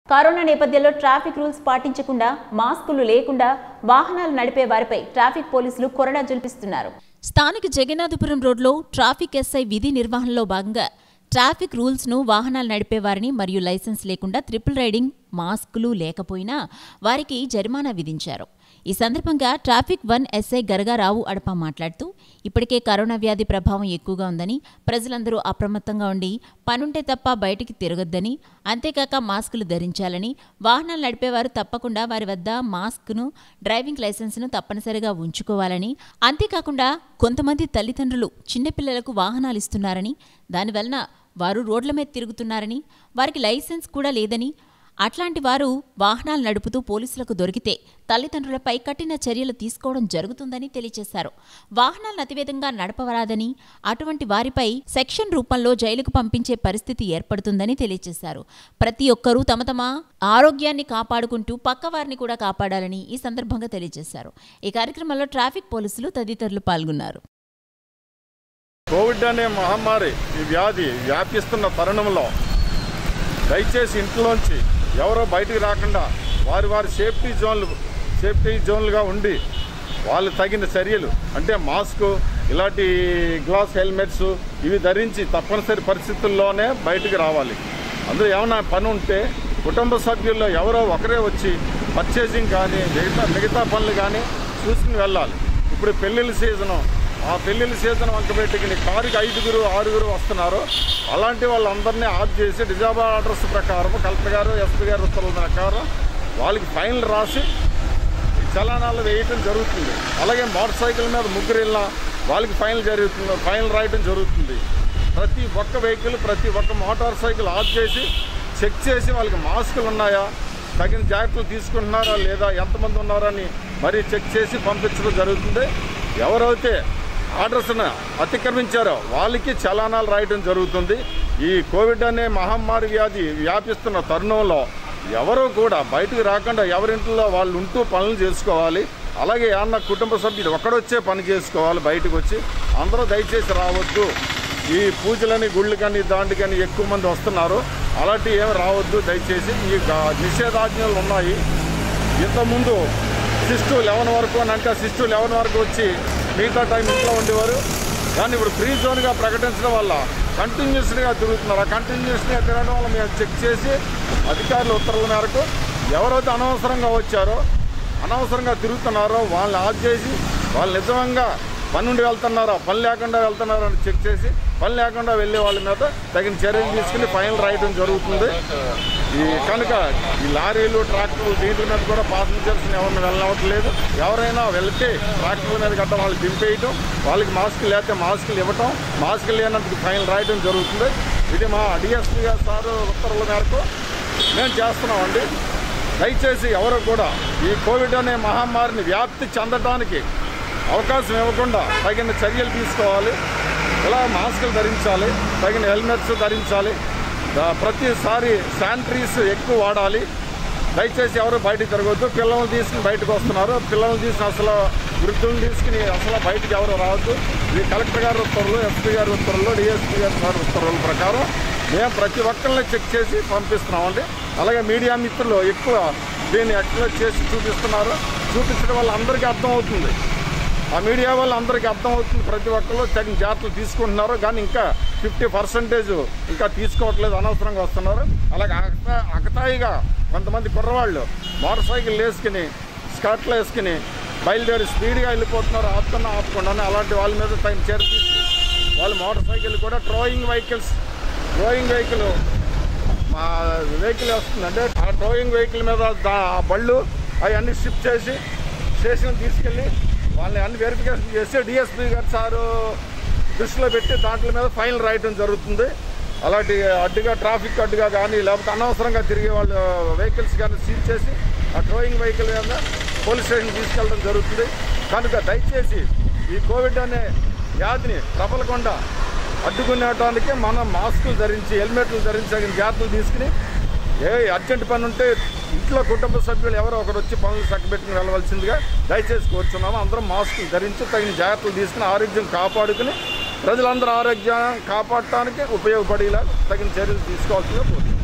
corona నేపథ్యంలో traffic rules పాటించకుండా మాస్కులు లేకుండా వాహనాలు నడిపే వారిపై ట్రాఫిక్ పోలీసులు కొరడా జల్పిస్తున్నారు స్థానిక జగన్నాథపురం రోడ్లో ట్రాఫిక్ ఎస్ఐ విధి నిర్వహణలో భాగంగా ట్రాఫిక్ రూల్స్ను వాహనాలు నడిపే వారిని మరియు లైసెన్స్ లేకుండా ట్రిపుల్ రైడింగ్ మాస్కులు లేకపోయినా వారికి జరిమానా విధించారు ఈ సందర్భంగా traffic one SI Garagarao Adapa మాట్లాడుతూ ఇప్పటికే కరోనా వ్యాధి ప్రభావం ఎక్కువగా ఉందని ప్రజలందరూ అప్రమత్తంగా ఉండి పనుంటే తప్ప బయటికి తిరగొద్దని అంతేకాక మాస్కులు ధరించాలని వాహనాలు నడిపేవారు తప్పకుండా వారి వద్ద మాస్క్ను డ్రైవింగ్ లైసెన్స్ను తప్పనిసరిగా ఉంచుకోవాలని అంతేకాకుండా కొంతమంది తల్లిదండ్రులు చిన్నపిల్లలకు వాహనాలు ఇస్తున్నారని దానివలన వారు రోడ్ల మీద తిరుగుతున్నారని వారికి లైసెన్స్ కూడా లేదని అట్లాంటి వారు వాహనాలు నడుపుతూ పోలీసులకు దొరికితే తల్లిదండ్రులపై కఠిన చర్యలు తీసుకోవడం జరుగుతుందని తెలియజేశారు వాహనాలను అతివేగంగా నడపవరాదని అటువంటి వారిపై సెక్షన్ రూపంలో జైలుకు పంపించే పరిస్థితి ఏర్పడుతుందని తెలియజేశారు ప్రతి ఒక్కరూ తమ తమ ఆరోగ్యాన్ని కాపాడుకుంటూ పక్కవారిని కూడా కాపాడాలని ఈ సందర్భంగా తెలియజేశారు ఈ కార్యక్రమంలో ట్రాఫిక్ పోలీసులు తదితరులు పాల్గొన్నారు కోవిడ్ అనే మహమ్మారి ఈ వ్యాధి వ్యాపిస్తున్న తరుణంలో దయచేసి ఇంట్లోంచి ఎవరో బయటికి రాకుండా వారి వారి సేఫ్టీ జోన్లు సేఫ్టీ జోన్లుగా ఉండి వాళ్ళు తగిన చర్యలు అంటే మాస్క్ ఇలాంటి గ్లాస్ హెల్మెట్స్ ఇవి ధరించి తప్పనిసరి పరిస్థితుల్లోనే బయటికి రావాలి అందులో ఏమైనా పని ఉంటే కుటుంబ సభ్యుల్లో ఎవరో ఒకరే వచ్చి పర్చేసింగ్ కానీ మిగతా మిగతా పనులు కానీ చూసుకుని వెళ్ళాలి ఇప్పుడు పెళ్ళిళ్ళ సీజను ఆ పెళ్ళిళ్ళ సీజన్ వంక పెట్టుకుని కారుకి ఐదుగురు ఆరుగురు వస్తున్నారు అలాంటి వాళ్ళందరినీ ఆఫ్ చేసి డిజాబా ఆర్డర్స్ ప్రకారం కలెక్టర్ గారు ఎస్పీ గారు ఉత్తర్వుల ప్రకారం వాళ్ళకి ఫైన్లు రాసి చలానాలు వేయటం జరుగుతుంది అలాగే మోటార్ సైకిల్ మీద ముగ్గురు వెళ్ళినా వాళ్ళకి ఫైన్ జరుగుతుంది ఫైన్ రాయటం జరుగుతుంది ప్రతి ఒక్క వెహికల్ ప్రతి ఒక్క మోటార్ సైకిల్ ఆఫ్ చేసి చెక్ చేసి వాళ్ళకి మాస్కులు ఉన్నాయా తగిన జాగ్రత్తలు తీసుకుంటున్నారా లేదా ఎంతమంది ఉన్నారని మరీ చెక్ చేసి పంపించడం జరుగుతుంది ఎవరైతే ఆర్డర్స్ను అతిక్రమించారో వాళ్ళకి చలానాలు రాయటం జరుగుతుంది ఈ కోవిడ్ అనే మహమ్మారి వ్యాధి వ్యాపిస్తున్న తరుణంలో ఎవరు కూడా బయటకు రాకుండా ఎవరింట్లో వాళ్ళు ఉంటూ పనులు చేసుకోవాలి అలాగే అన్న కుటుంబ సభ్యులు ఒక్కడొచ్చే పని చేసుకోవాలి బయటకు వచ్చి అందరూ దయచేసి రావద్దు ఈ పూజలని గుళ్ళు కానీ దాండి కానీ ఎక్కువ మంది వస్తున్నారు అలాంటివి ఏమి రావద్దు దయచేసి ఈ గా- నిషేధాజ్ఞలు ఉన్నాయి ఇంతకుముందు సిక్స్ టు లెవెన్ వరకు అని అంటే సిక్స్ టు లెవెన్ వరకు వచ్చి మిగతా టైం ఇంట్లో ఉండేవారు కానీ ఇప్పుడు ఫ్రీ జోన్గా ప్రకటించడం వల్ల కంటిన్యూస్గా తిరుగుతున్నారు ఆ కంటిన్యూస్గా తిరగడం వల్ల మేము చెక్ చేసి అధికారుల ఉత్తర్వుల మేరకు ఎవరైతే అనవసరంగా వచ్చారో అనవసరంగా తిరుగుతున్నారో వాళ్ళని ఆఫ్ చేసి వాళ్ళు నిజంగా పని నుండి వెళ్తున్నారా పని లేకుండా వెళ్తున్నారా అని చెక్ చేసి పని లేకుండా వెళ్ళే వాళ్ళ మీద తగిన చర్యలు తీసుకుని ఫైన్ రాయడం జరుగుతుంది ఈ కనుక ఈ లారీలు ట్రాక్టర్లు దీంట్ల మీద కూడా పాసింజర్స్ ఎవరిని వెళ్ళవట్లేదు ఎవరైనా వెళ్తే ట్రాక్టర్ల మీద గట్ట వాళ్ళు దింపేయటం వాళ్ళకి మాస్క్ లేకపోతే మాస్కులు ఇవ్వటం మాస్క్ లేనందుకు ఫైన్ రాయడం జరుగుతుంది ఇది మా డిఎస్పీ గారు సారు ఉత్తర్వుల మేరకు మేము చేస్తున్నామండి దయచేసి ఎవరు కూడా ఈ కోవిడ్ అనే మహమ్మారిని వ్యాప్తి చెందడానికి అవకాశం ఇవ్వకుండా తగిన చర్యలు తీసుకోవాలి ఇలా మాస్కులు ధరించాలి తగిన హెల్మెట్స్ ధరించాలి దా- ప్రతిసారి శానిటరీస్ ఎక్కువ వాడాలి దయచేసి ఎవరు బయటికి తిరగొద్దు పిల్లల్ని తీసుకుని బయటకు వస్తున్నారు పిల్లల్ని తీసుకుని అసలు వృద్ధులను తీసుకుని అసలు బయటికి ఎవరు రావద్దు ఇది కలెక్టర్ గారి ఉత్తర్వులు ఎస్పీ గారి ఉత్తర్వులు డిఎస్పీ గారి సార్ ఉత్తర్వుల ప్రకారం మేము ప్రతి ఒక్కరిని చెక్ చేసి పంపిస్తున్నామండి అలాగే మీడియా మిత్రులు ఎక్కువ దీన్ని ఎక్స్ప్లెయిన్ చేసి చూపిస్తున్నారు చూపించడం వల్ల అందరికీ అర్థమవుతుంది ఆ మీడియా వల్ల అందరికీ అర్థమవుతుంది ప్రతి ఒక్కరు తగిన జాగ్రత్తలు తీసుకుంటున్నారు కానీ ఇంకా ఫిఫ్టీ పర్సెంటేజ్ ఇంకా తీసుకోవట్లేదు అనవసరంగా వస్తున్నారు అలాగే అకతా అకతాయిగా కొంతమంది కుర్రవాళ్ళు మోటార్ సైకిల్ వేసుకుని స్కర్ట్లు వేసుకుని బయలుదేరి స్పీడ్గా వెళ్ళిపోతున్నారు ఆపుతున్నా ఆపకుండా అలాంటి వాళ్ళ మీద తగిన చర్య తీసుకుని వాళ్ళు మోటార్ సైకిల్ కూడా ట్రోయింగ్ వెహికల్స్ ట్రోయింగ్ వెహికల్ మా వెహికల్ వస్తుందంటే ఆ ట్రోయింగ్ వెహికల్ మీద దా- ఆ బళ్ళు అవన్నీ షిఫ్ట్ చేసి స్టేషన్ తీసుకెళ్ళి వాళ్ళని అన్ని వెరిఫికేషన్ చేసి డిఎస్పీ గారు సారు దృష్టిలో పెట్టి దాంట్లో మీద ఫైన్ రాయటం జరుగుతుంది అలాంటి అడ్డుగా ట్రాఫిక్ అడ్డుగా కానీ లేకపోతే అనవసరంగా తిరిగే వాళ్ళ వెహికల్స్ కానీ సీజ్ చేసి ఆ ట్రోయింగ్ వెహికల్ మీద పోలీస్ స్టేషన్ తీసుకెళ్ళడం జరుగుతుంది కనుక దయచేసి ఈ కోవిడ్ అనే వ్యాధిని ప్రబలకుండా అడ్డుకునేటానికి మనం మాస్కులు ధరించి హెల్మెట్లు ధరించి తగిన జాగ్రత్తలు తీసుకుని ఏ అర్జెంట్ పని ఉంటే ఇంట్లో కుటుంబ సభ్యులు ఎవరో ఒకరు వచ్చి పనులు చక్కబెట్టుకుని వెళ్ళవలసిందిగా దయచేసి కోరుచున్నాము అందరం మాస్కులు ధరించి తగిన జాగ్రత్తలు తీసుకుని ఆరోగ్యం కాపాడుకుని ప్రజలందరూ ఆరోగ్యం కాపాడటానికి ఉపయోగపడేలా తగిన చర్యలు తీసుకోవాల్సిందిగా కోరుతున్నాం